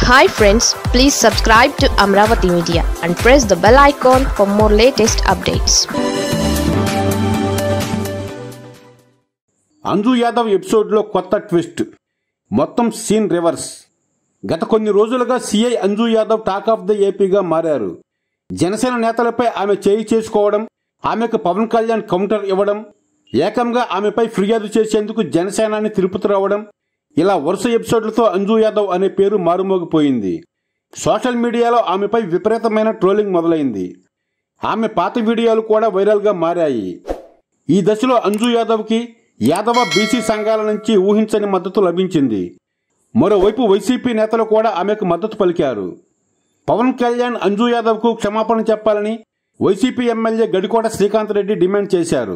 hi friends please subscribe to Amaravati media and press the bell icon for more latest updates Anju Yadav ఎపిసోడ్లో కొత్త twist మొత్తం scene reverse గత కొన్ని రోజులుగా CI Anju Yadav talk of the ఏపీగా మారారు జనసేన నేతలపై ఆమె చేయి చేసుకోవడం ఆమెకు పవన్ కళ్యాణ్ కౌంటర్ ఇవ్వడం ఏకంగా ఆమెపై ఫిర్యాదు చేసేందుకు జనసేనాన్ని తిరుపతి రావడం ఇలా వరుస ఎపిసోడ్లతో అంజు యాదవ్ అనే పేరు మారుమోగిపోయింది సోషల్ మీడియాలో ఆమెపై విపరీతమైన ట్రోలింగ్ మొదలైంది ఆమె పాత వీడియోలు కూడా వైరల్గా మారాయి ఈ దశలో అంజు యాదవ్కి యాదవ బీసీ సంఘాల నుంచి ఊహించని మద్దతు లభించింది మరోవైపు వైసీపీ నేతలు కూడా ఆమెకు మద్దతు పలికారు పవన్ కళ్యాణ్ అంజు యాదవ్కు క్షమాపణ చెప్పాలని YCP MLA Gadikota Srikanth Reddy demand చేశారు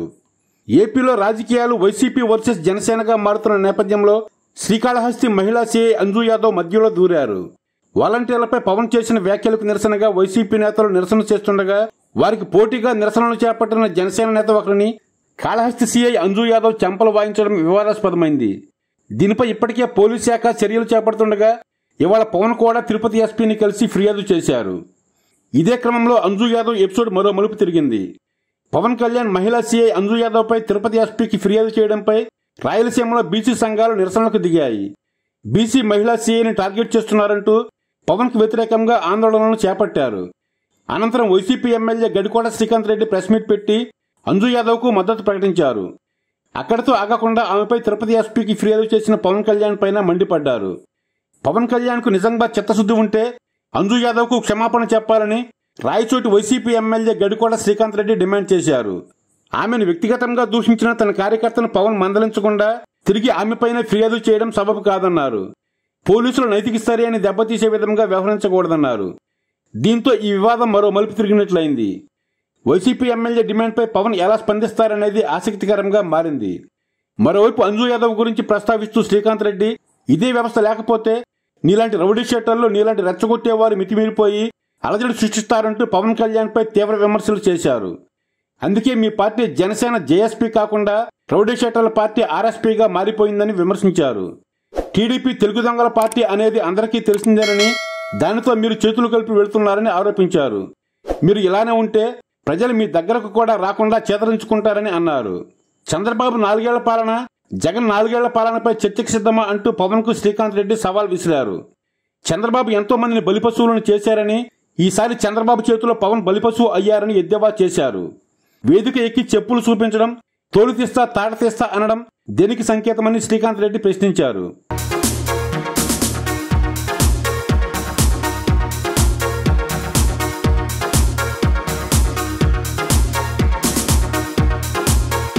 ఏపీలో రాజకీయాలు వైసీపీ వర్సెస్ జనసేనగా మారుతున్న నేపథ్యంలో శ్రీకాళహస్తి మహిళా సీఐ అంజు యాదవ్ మధ్యలో దూరారు వాలంటీర్లపై పవన్ చేసిన వ్యాఖ్యలకు నిరసనగా వైసీపీ నేతలు నిరసన చేస్తుండగా వారికి పోటీగా నిరసనలు చేపట్టిన జనసేన నేత ఒకరిని కాళహస్తి సీఐ అంజు యాదవ్ చెంపలు వాయించడం వివాదాస్పదమైంది దీనిపై ఇప్పటికే పోలీస్ శాఖ చర్యలు చేపడుతుండగా ఇవాళ పవన్ కూడా తిరుపతి ఎస్పీని కలిసి ఫిర్యాదు చేశారు ఇదే క్రమంలో అంజు యాదవ్ ఎపిసోడ్ మరో మలుపు తిరిగింది పవన్ కళ్యాణ్ మహిళా సీఐ అంజు యాదవ్పై తిరుపతి ఎస్పీకి ఫిర్యాదు చేయడంపై రాయలసీమలో బీసీ సంఘాలు నిరసనలకు దిగాయి బీసీ మహిళా సీఐని టార్గెట్ చేస్తున్నారంటూ పవన్కు వ్యతిరేకంగా ఆందోళనలు చేపట్టారు అనంతరం YCP MLA Gadikota Srikanth Reddy press meet పెట్టి అంజు యాదవ్కు మద్దతు ప్రకటించారు అక్కడితో ఆగకుండా ఆమెపై తిరుపతి ఎస్పీకి ఫిర్యాదు చేసిన పవన్ కళ్యాణ్ పైన మండిపడ్డారు పవన్ కళ్యాణ్కు నిజంగా చిత్తశుద్ధి ఉంటే అంజు యాదవ్కు క్షమాపణ చెప్పాలని Rayachoti YCP MLA Gadikota Srikanth Reddy demand చేశారు ఆమెను వ్యక్తిగతంగా దూషించిన తన కార్యకర్తను పవన్ మందలించకుండా తిరిగి ఆమెపైన ఫిర్యాదు చేయడం సబబు కాదన్నారు పోలీసులు నైతిక స్థైర్యాన్ని దెబ్బతీసే విధంగా వ్యవహరించకూడదన్నారు దీంతో ఈ వివాదం మరో మలుపు తిరిగినట్లయింది వైసీపీ ఎమ్మెల్యే డిమాండ్పై పవన్ ఎలా స్పందిస్తారనేది ఆసక్తికరంగా మారింది మరోవైపు అంజు యాదవ్ గురించి ప్రస్తావిస్తూ శ్రీకాంత్ రెడ్డి ఇదే వ్యవస్థ లేకపోతే నీలాంటి రౌడీ షెట్టర్లు నీలాంటి రెచ్చగొట్టేవారు మితిమీరిపోయి అలజడి సృష్టిస్తారంటూ పవన్ కళ్యాణ్పై తీవ్ర విమర్శలు చేశారు అందుకే మీ పార్టీ జనసేన జేఎస్పీ కాకుండా రౌడీ షెట్టర్ల పార్టీ ఆర్ఎస్పీగా మారిపోయిందని విమర్శించారు టీడీపీ తెలుగు దొంగల పార్టీ అనేది అందరికీ తెలిసిందేనని దానితో మీరు చేతులు కలిపి వెళుతున్నారని ఆరోపించారు మీరు ఇలానే ఉంటే ప్రజలు మీ దగ్గరకు కూడా రాకుండా చేతరించుకుంటారని అన్నారు చంద్రబాబు నాలుగేళ్ల పాలన జగన్ నాలుగేళ్ల పాలనపై చర్చకు సిద్ధమా అంటూ పవన్ కు శ్రీకాంత్ రెడ్డి సవాల్ విసిరారు చంద్రబాబు ఎంతో మందిని బలిపశువులను చేశారని ఈసారి చంద్రబాబు చేతిలో పవన్ బలిపశువు అయ్యారని ఎద్దేవా చేశారు వేదిక ఎక్కి చెప్పులు చూపించడం తోలు తీస్తా తాట తీస్తా అనడం దేనికి సంకేతమని శ్రీకాంత్ రెడ్డి ప్రశ్నించారు